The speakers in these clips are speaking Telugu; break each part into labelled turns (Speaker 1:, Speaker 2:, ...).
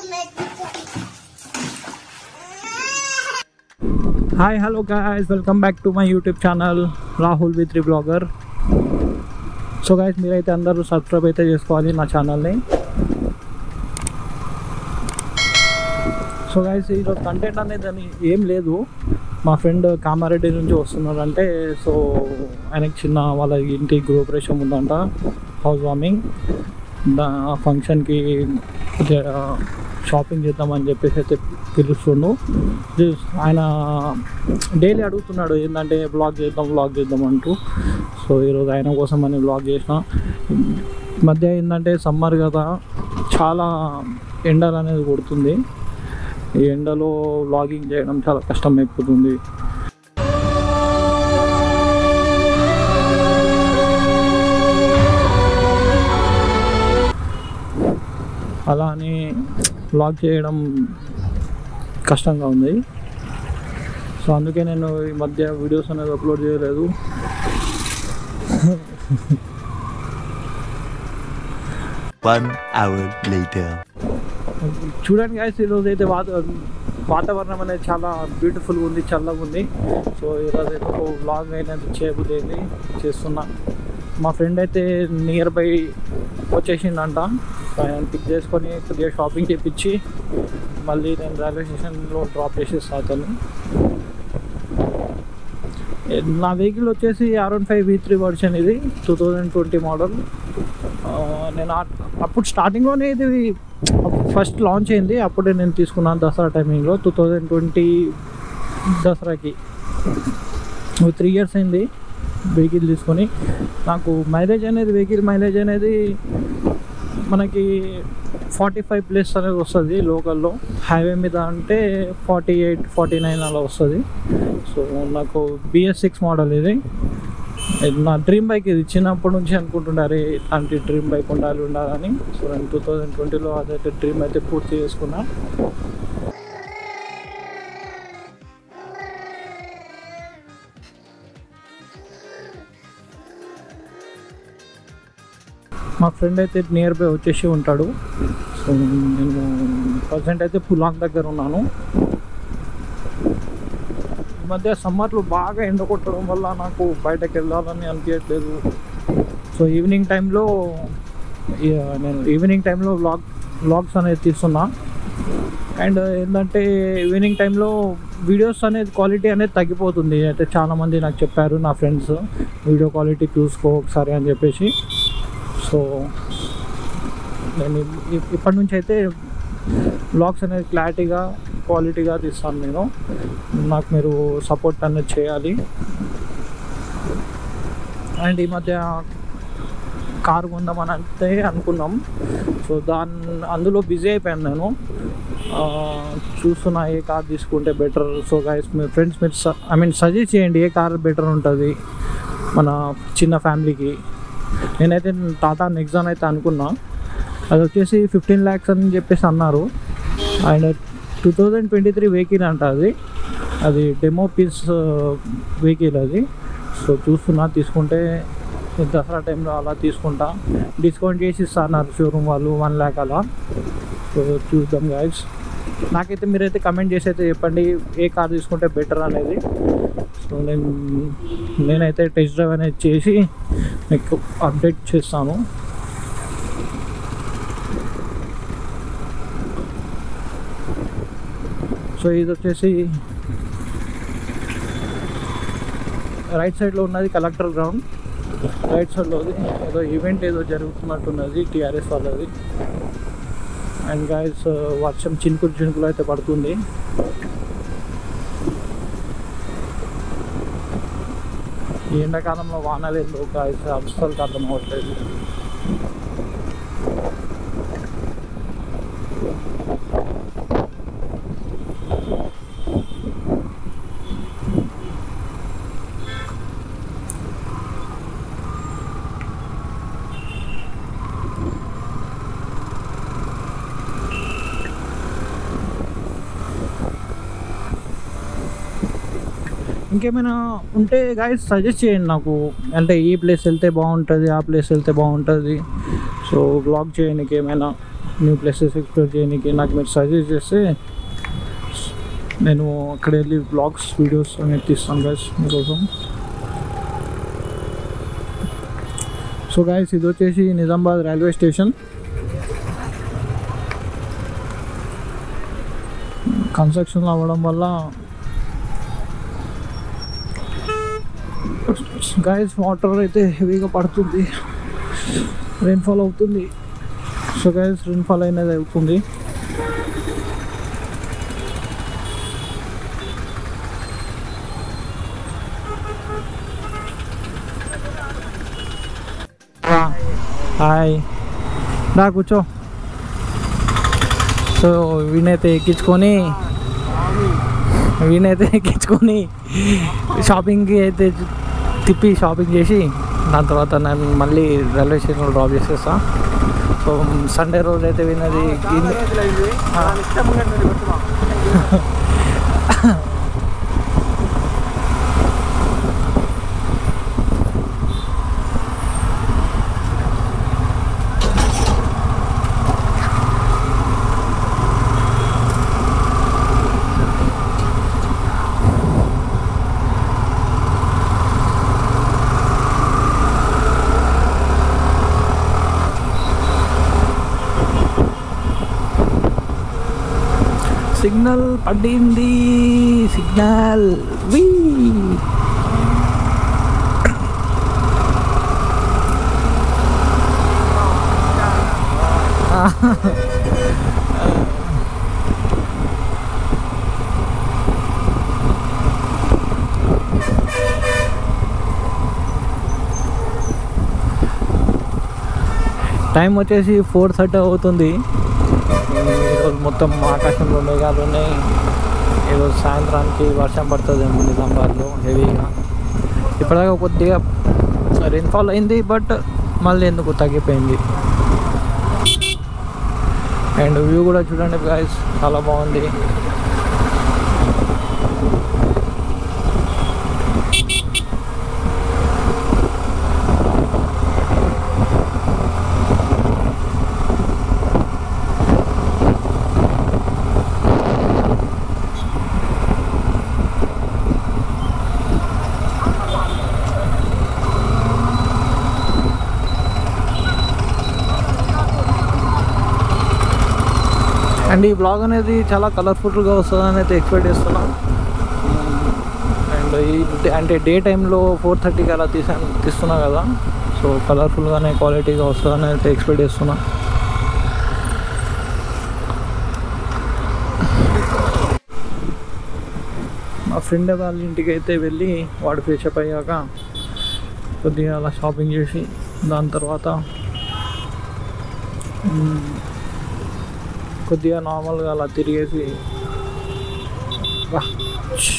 Speaker 1: make me
Speaker 2: hi hello guys welcome back to my YouTube channel Rahul with re blogger so guys మీరైతే అందరూ సబ్స్క్రైబ్ అయితే చేసుకోవాలి నా ఛానల్ని సో గాయస్ ఈరోజు కంటెంట్ అనేది అని ఏం లేదు మా ఫ్రెండ్ కామారెడ్డి నుంచి వస్తున్నారంటే సో ఆయనకి చిన్న వాళ్ళ ఇంటి గృహప్రవేశం ఉందంట హౌస్ వార్మింగ్ దా ఫంక్షన్కి షాపింగ్ చేద్దామని చెప్పేసి అయితే పిలుస్తుండు Just ఆయన డైలీ అడుగుతున్నాడు ఏంటంటే బ్లాగ్ చేద్దాం బ్లాగ్ చేద్దాం అంటూ సో ఈరోజు ఆయన కోసం అని బ్లాగ్ చేసిన ఈ మధ్య ఏంటంటే సమ్మర్ కదా చాలా ఎండలు అనేది కొడుతుంది ఈ ఎండలో వ్లాగింగ్ చేయడం చాలా కష్టం అయిపోతుంది అలా అని వ్లాగ్ చేయడం కష్టంగా ఉంది సో అందుకే నేను ఈ మధ్య వీడియోస్ అనేది అప్లోడ్ చేయలేదు
Speaker 3: One hour later.
Speaker 2: చూడండి గాయస్ ఈరోజు అయితే వాత వాతావరణం అనేది చాలా బ్యూటిఫుల్గా ఉంది చల్లగా ఉంది సో ఈరోజు అయితే ఒక వ్లాగ్ అయినది చేయబోతుంది చేస్తున్నా మా ఫ్రెండ్ అయితే నియర్ బై వచ్చేసిందంట సో ఆయన పిక్ చేసుకొని కొద్దిగా షాపింగ్ చేపించి మళ్ళీ నేను రైల్వే స్టేషన్లో డ్రాప్ చేసేస్తా అతను నా వెహికల్ వచ్చేసి R one five V three version ఇది టూ థౌజండ్ ట్వంటీ మోడల్ నేను ఆ- అప్పుడు స్టార్టింగ్లోనే ఇది ఫస్ట్ లాంచ్ అయింది అప్పుడే నేను తీసుకున్నాను దసరా టైమింగ్లో టూ థౌజండ్ ట్వంటీ దసరాకి త్రీ ఇయర్స్ అయింది వెహికల్ తీసుకొని నాకు మైలేజ్ అనేది వెహికల్ మైలేజ్ అనేది మనకి ఫార్టీ ఫైవ్ ప్లస్ అనేది వస్తుంది లోకల్లో హైవే మీద అంటే ఫార్టీ ఎయిట్ ఫార్టీ నైన్ అలా వస్తుంది సో నాకు బిఎస్ సిక్స్ మోడల్ ఇది ఇది నా డ్రీమ్ బైక్ ఇది చిన్నప్పటి నుంచి అనుకుంటుండే అరే ఇలాంటి డ్రీమ్ బైక్ ఉండాలి ఉండాలని సో నేను టూ థౌజండ్ ట్వంటీలో అదైతే డ్రీమ్ అయితే పూర్తి చేసుకున్నా మా ఫ్రెండ్ అయితే నియర్ బై వచ్చేసి ఉంటాడు సో నేను ప్రజెంట్ అయితే పులాంగ్ దగ్గర ఉన్నాను ఈ మధ్య సమ్మర్లో బాగా ఎండ కొట్టడం వల్ల నాకు బయటకు వెళ్ళాలని అనిపించట్లేదు సో ఈవినింగ్ టైంలో నేను ఈవినింగ్ టైంలో వ్లాగ్ వ్లాగ్స్ అనేది తీస్తున్నా అండ్ ఏంటంటే ఈవినింగ్ టైంలో వీడియోస్ అనేది క్వాలిటీ అనేది తగ్గిపోతుంది అయితే చాలామంది నాకు చెప్పారు నా ఫ్రెండ్స్ వీడియో క్వాలిటీ చూసుకో ఒకసారి అని చెప్పేసి సో నేను ఇప్- ఇప్- ఇప్పటి నుంచి అయితే బ్లాగ్స్ అనేది క్లారిటీగా క్వాలిటీగా తీస్తాను నేను నాకు మీరు సపోర్ట్ అనేది చేయాలి అండ్ ఈ మధ్య కారు కొందామని అంటే అనుకున్నాం సో దాని అందులో బిజీ అయిపోయాను నేను ఆ, చూస్తున్నా ఏ కార్ తీసుకుంటే బెటర్ సో గైస్ మీ ఫ్రెండ్స్ మీరు ఐ మీన్ సజెస్ట్ చేయండి ఏ కార్ బెటర్ ఉంటుంది మన చిన్న ఫ్యామిలీకి నేనైతే టాటా నెక్సాన్ అయితే అనుకున్నా అది వచ్చేసి ఫిఫ్టీన్ ల్యాక్స్ అని చెప్పేసి అన్నారు and two thousand twenty three vehicle అంట అది అది డెమో పీస్ వెహికల్ అది సో చూస్తున్నా తీసుకుంటే ఈ దసరా టైంలో అలా తీసుకుంటా డిస్కౌంట్ చేసి ఇస్తున్నారు షోరూమ్ వాళ్ళు వన్ ల్యాక్ అలా సో చూద్దాం గాయస్ నాకైతే మీరైతే కమెంట్ చేసి అయితే చెప్పండి ఏ కార్ తీసుకుంటే బెటర్ అనేది సో నేను నేనైతే టెస్ట్ డ్రైవ్ అనేది చేసి మీకు అప్డేట్ చేస్తాను సో ఇది వచ్చేసి రైట్ సైడ్లో ఉన్నది కలెక్టర్ గ్రౌండ్ రైట్ సైడ్లోది ఏదో ఈవెంట్ ఏదో జరుగుతున్నట్టున్నది టీఆర్ఎస్ వాళ్ళది అండ్ గాయస్ వర్షం చినుకులు చినుకులు అయితే పడుతుంది ఈ ఎండాకాలంలో వానలు ఎందుకు గాయస్ అస్సలు అర్థం అవ్వట్లేదు ఇంకేమైనా ఉంటే గాయస్ సజెస్ట్ చేయండి నాకు అంటే ఈ ప్లేస్ వెళ్తే బాగుంటుంది ఆ ప్లేస్ వెళ్తే బాగుంటుంది సో బ్లాగ్ చేయడానికి ఏమైనా న్యూ ప్లేసెస్ ఎక్స్ప్లోర్ చేయడానికి నాకు మీరు సజెస్ట్ చేస్తే నేను అక్కడ వెళ్ళి బ్లాగ్స్ వీడియోస్ అనేది తీస్తాను గైస్ మీకోసం సో గైస్ ఇది వచ్చేసి నిజామాబాద్ రైల్వే స్టేషన్ కన్స్ట్రక్షన్ అవ్వడం వల్ల గైస్ వాటర్ అయితే హెవీగా పడుతుంది రెయిన్ఫాల్ అవుతుంది సో గైస్ రెయిన్ఫాల్ అనేది అవుతుంది హాయ్ రా కూర్చో సో వీణైతే ఎక్కించుకొని వీణైతే ఎక్కించుకొని షాపింగ్కి అయితే తిప్పి షాపింగ్ చేసి దాని తర్వాత నేను మళ్ళీ రైల్వే స్టేషన్లో డ్రాప్ చేసేస్తా సో సండే రోజు అయితే విన్నది సిగ్నల్ పడింది సిగ్నల్ వీ టైం వచ్చేసి ఫోర్ థర్టీ అవుతుంది ఈరోజు మొత్తం ఆకాశంలో మేఘాలు ఉన్నాయి ఈరోజు సాయంత్రానికి వర్షం పడుతుంది నిజామాబాద్లో హెవీగా ఇప్పటిదాకా కొద్దిగా రెయిన్ఫాల్ అయింది బట్ మళ్ళీ ఎందుకు తగ్గిపోయింది అండ్ వ్యూ కూడా చూడండి గాయస్ చాలా బాగుంది అండ్ ఈ బ్లాగ్ అనేది చాలా కలర్ఫుల్గా వస్తుందని అయితే ఎక్స్పెక్ట్ చేస్తున్నాం అండ్ ఈ అంటే డే టైంలో ఫోర్ థర్టీకి అలా తీసాను తీస్తున్నా కదా సో కలర్ఫుల్గానే క్వాలిటీగా వస్తుందని అయితే ఎక్స్పెక్ట్ చేస్తున్నా మా ఫ్రెండ్ వాళ్ళ ఇంటికి అయితే వెళ్ళి వాడు ఫ్రెషప్ అయ్యాక కొద్దిగా అలా షాపింగ్ చేసి దాని తర్వాత మ్, కొద్దిగా నార్మల్గా అలా తిరిగేసి వా, ఛ్.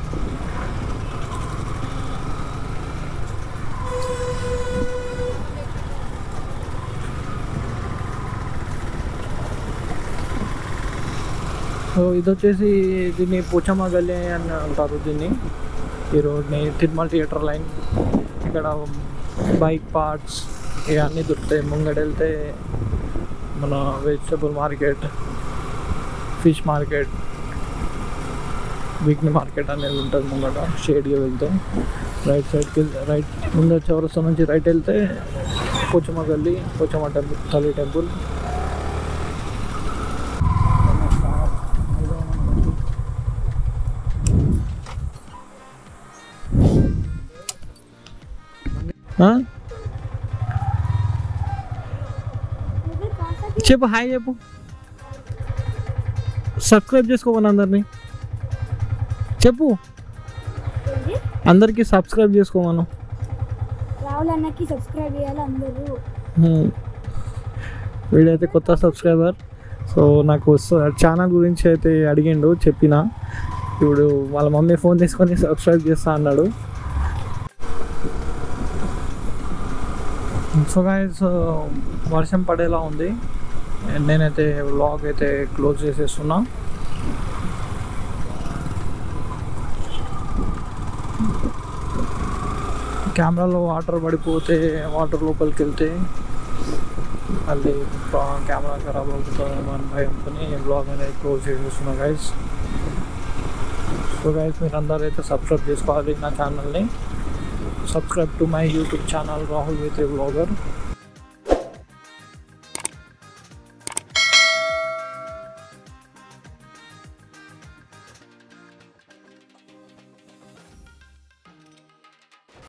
Speaker 2: సో ఇది వచ్చేసి దీన్ని పోచమ్మ గల్లీ అని అంటారు దీన్ని ఈ రోడ్ని తిరుమల థియేటర్ లైన్ ఇక్కడ బైక్ పార్ట్స్ ఇవన్నీ దొరుకుతాయి ముంగడ వెళ్తే మన vegetable market fish market weekly market అనేది ఉంటుంది ముంగట షేడ్గా వెళ్తే రైట్ సైడ్కి రైట్ ముందు చౌరస్తా నుంచి రైట్ వెళ్తే పోచమ్మ గల్లీ పోచమ్మ టెంపుల్ తల్లి టెంపుల్ ఆ? చెప్పు హాయ్ చెప్పు సబ్స్క్రైబ్ చేసుకోమని అందరినీ చెప్పు అందరికీ సబ్స్క్రైబ్ చేసుకోమను
Speaker 1: రాహుల్ అన్నకి సబ్స్క్రైబ్ చేయాలి అందరూ
Speaker 2: హ్మ్. వీడైతే కొత్త సబ్స్క్రైబర్ సో నాకు ఛానల్ గురించి అయితే అడిగిండు చెప్పిన ఇప్పుడు వాళ్ళ మమ్మీ ఫోన్ తీసుకొని సబ్స్క్రైబ్ చేస్తా అన్నాడు సో గాయస్ వర్షం పడేలా ఉంది నేనైతే వ్లాగ్ అయితే క్లోజ్ చేసేస్తున్నా కెమెరాలో వాటర్ పడిపోతే వాటర్ లోపలికి వెళ్తే మళ్ళీ కెమెరా ఖరాబ్ అవుతుందేమో అని భయంతో బ్లాగ్ అనేది క్లోజ్ చేసేస్తున్నా గైస్ సో గైస్ మీరు అందరూ అయితే సబ్స్క్రైబ్ చేసుకోవాలి నా ఛానల్ని subscribe to my YouTube channel Rahul with blogger